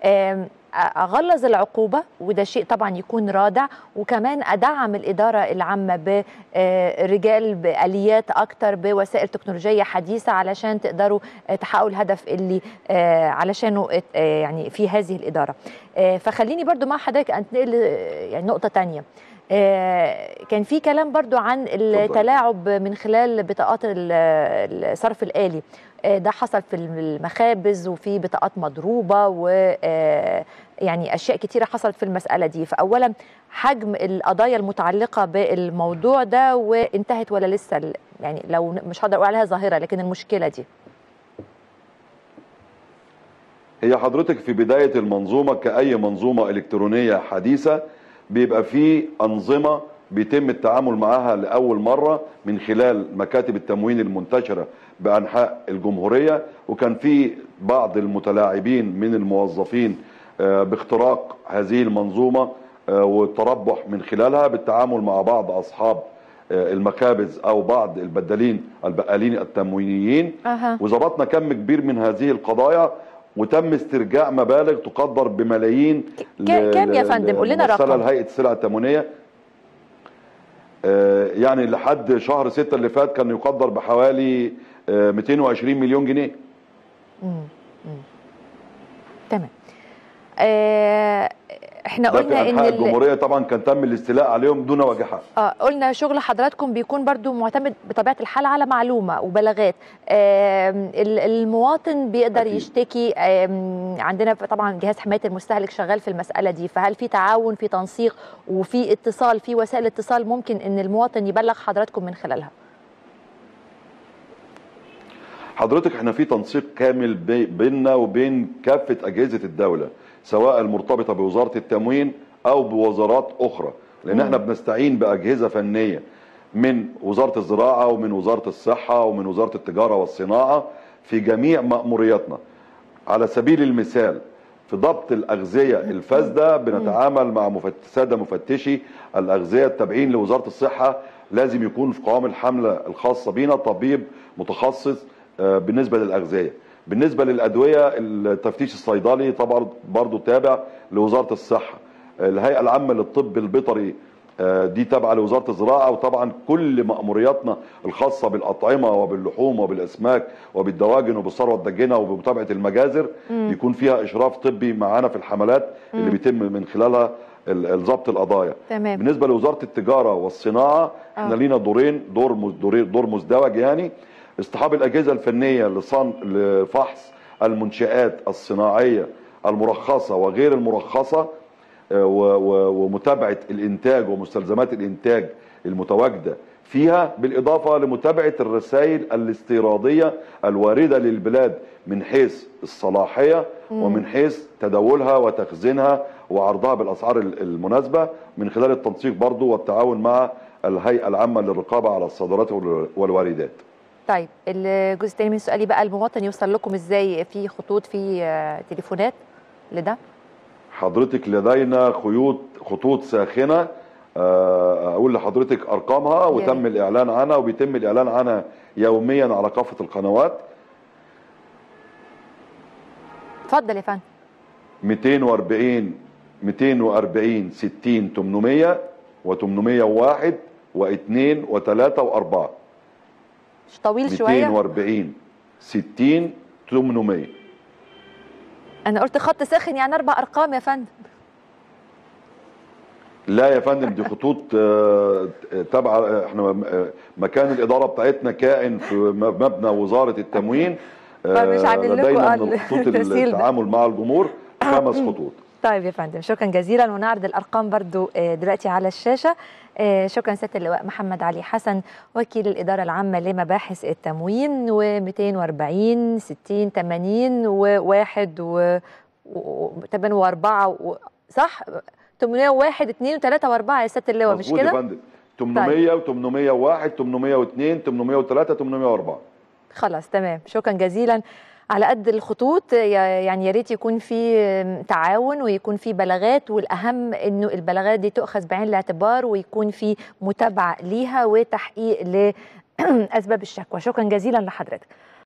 اغلظ العقوبه وده شيء طبعا يكون رادع وكمان ادعم الاداره العامه برجال باليات اكتر بوسائل تكنولوجيه حديثه علشان تقدروا تحققوا الهدف اللي علشانه يعني في هذه الاداره فخليني برضو مع حضرتك انتقل يعني نقطه تانية كان في كلام برضو عن التلاعب من خلال بطاقات الصرف الآلي ده حصل في المخابز وفي بطاقات مضروبة و يعني أشياء كتيرة حصلت في المسألة دي فأولا حجم القضايا المتعلقة بالموضوع ده وانتهت ولا لسه يعني لو مش هقدر أقول عليها ظاهرة لكن المشكلة دي هي حضرتك في بداية المنظومة كأي منظومة إلكترونية حديثة بيبقى في أنظمة بيتم التعامل معها لأول مرة من خلال مكاتب التموين المنتشرة بأنحاء الجمهورية وكان في بعض المتلاعبين من الموظفين باختراق هذه المنظومة والتربح من خلالها بالتعامل مع بعض أصحاب المخابز أو بعض البدالين البقالين التموينيين أه. وظبطنا كم كبير من هذه القضايا وتم استرجاع مبالغ تقدر بملايين كام يا فندم قول لنا رقم لهيئه السلع التموينيه آه يعني لحد شهر 6 اللي فات كان يقدر بحوالي آه 220 مليون جنيه امم تمام آه احنا قلنا ان الجمهوريه طبعا كان تم الاستيلاء عليهم دون وجه حق اه قلنا شغل حضراتكم بيكون برضو معتمد بطبيعه الحال على معلومه وبلاغات آه المواطن بيقدر أكيد. يشتكي آه عندنا طبعا جهاز حمايه المستهلك شغال في المساله دي فهل في تعاون في تنسيق وفي اتصال في وسائل اتصال ممكن ان المواطن يبلغ حضراتكم من خلالها حضرتك احنا في تنسيق كامل بيننا وبين كافه اجهزه الدوله سواء المرتبطه بوزاره التموين او بوزارات اخرى لان احنا بنستعين باجهزه فنيه من وزاره الزراعه ومن وزاره الصحه ومن وزاره التجاره والصناعه في جميع مامورياتنا على سبيل المثال في ضبط الاغذيه الفاسده بنتعامل مع مفت... ساده مفتشي الاغذيه التابعين لوزاره الصحه لازم يكون في قوام الحمله الخاصه بينا طبيب متخصص بالنسبه للاغذيه بالنسبه للادويه التفتيش الصيدلي طبعا برضه تابع لوزاره الصحه الهيئه العامه للطب البيطري دي تابعه لوزاره الزراعه وطبعا كل مامورياتنا الخاصه بالاطعمه وباللحوم وبالاسماك وبالدواجن وبالثروه الداجنه وبمتابعه المجازر مم. يكون فيها اشراف طبي معانا في الحملات اللي مم. بيتم من خلالها ضبط القضايا تمام بالنسبه لوزاره التجاره والصناعه احنا آه. لينا دورين دور مز- دور دور مزدوج يعني اصطحاب الاجهزه الفنيه لصن لفحص المنشات الصناعيه المرخصه وغير المرخصه آه، و- و- ومتابعه الانتاج ومستلزمات الانتاج المتواجده فيها بالاضافه لمتابعه الرسائل الاستيراديه الوارده للبلاد من حيث الصلاحيه ومن حيث تداولها وتخزينها وعرضها بالاسعار ال- المناسبه من خلال التنسيق برضو والتعاون مع الهيئه العامه للرقابه على الصادرات وال- والواردات. طيب الجزء الثاني من سؤالي بقى المواطن يوصل لكم ازاي في خطوط في آه، تليفونات لده حضرتك لدينا خيوط خطوط ساخنه آه، اقول لحضرتك ارقامها وتم ريت. الاعلان عنها وبيتم الاعلان عنها يوميا على كافه القنوات اتفضل يا فندم 240 240 60 800 و801 و2 و3 و4 مش طويل شويه 240 60 800 انا قلت خط ساخن يعني اربع ارقام يا فندم لا يا فندم دي خطوط آه، تبع احنا آه، مكان الاداره بتاعتنا كائن في مبنى وزاره التموين آه، فمش عامل لكم لدينا ال- من الخطوط التسهيل ده. التعامل مع الجمهور خمس خطوط طيب يا فندم شكرا جزيلا ونعرض الارقام برضو آه، دلوقتي على الشاشه آه، شكرا سياده اللواء محمد علي حسن وكيل الاداره العامه لمباحث التموين و240 60 80 و1 و و- تقريبا واربعه و... صح 801 2 و3 و4 يا سياده اللواء مش مظبوط يا كده؟ فندم 800 و801 802 803 804 خلاص تمام شكرا جزيلا على قد الخطوط يا- يعني يا ريت يكون في تعاون ويكون في بلاغات والاهم انه البلاغات دي تؤخذ بعين الاعتبار ويكون في متابعه ليها وتحقيق لاسباب الشكوى شكرا جزيلا لحضرتك